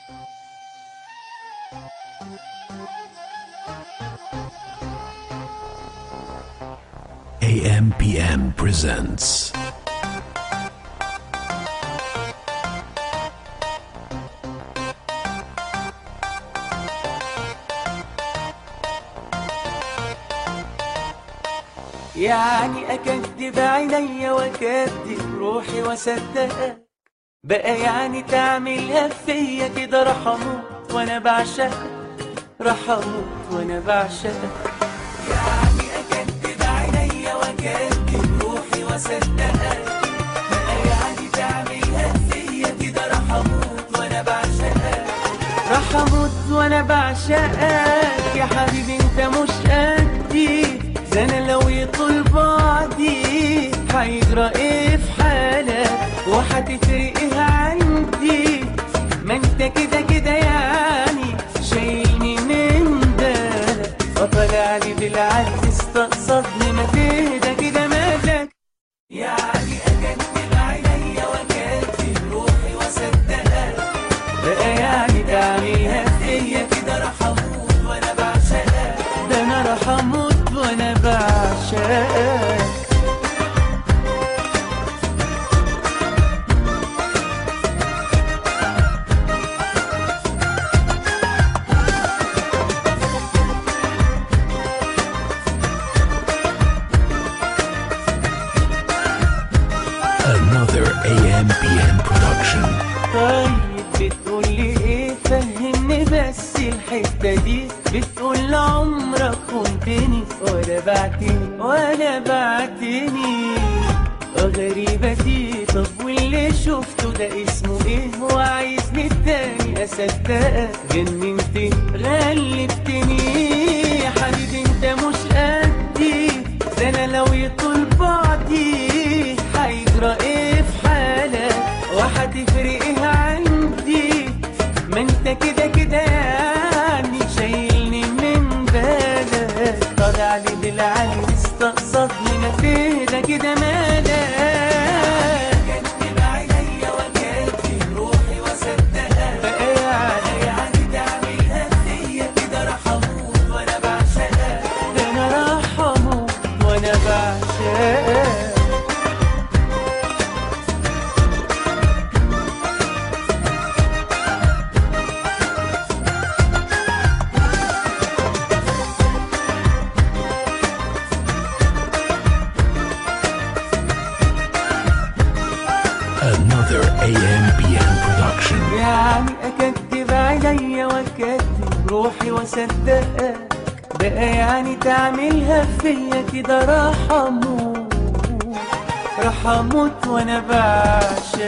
AMPM presents. يعني أكذب عيني وأكذب روحي وأصدقك بقى يعني تعملها فيا كده راح أموت وأنا بعشقك راح أموت وأنا بعشقك يعني أكذب عيني وأكذب روحي وأصدقك بقى يعني تعملها فيا كده راح أموت وأنا بعشقك راح أموت وأنا بعشقك يا حبيبي أنت مش قدي ده أنا لو يطول بعدي هيجرى إيه في حالك وهتفرق إيه عندي ما أنت كده كده يعني شايلني من بالك وطلع لي بالعكس استقصدني ما تهدى كده مالك يعني أكذب عيني وأكذب روحي وأصدقك بقى يعني تعملها فيا كده راح أموت وأنا بعشقك ده أنا راح أموت وأنا بعشقك Another AMPM production. طيب بتقولي ايه فهمني بس الحتة دي بتقول عمرك خنتني ولا بعتني ولا بعتني غريبة دي طب واللي شفته ده اسمه ايه وعايزني التاني اصدقك جننتني غلبتني يا حبيبي انت مش قدي ده انا لو يطول بعدي هيجرى ايه في حالك وهتفرق ايه عندي ما انت كده كده يعني شايلني من بالك طالع لي بالعالي استقصدني ما تهدى كده مالك كدب عينيا وكدب روحي وصدقها بقى يعني يعني تعملها فيا كده راح اموت وانا بعشقها ده انا راح اموت وانا بعشقها Another AMPM production. يعني أكدب عينيا وأكدب روحي وأصدقك بقى يعني تعملها فيا كده راح أموت راح أموت وأنا بعشقك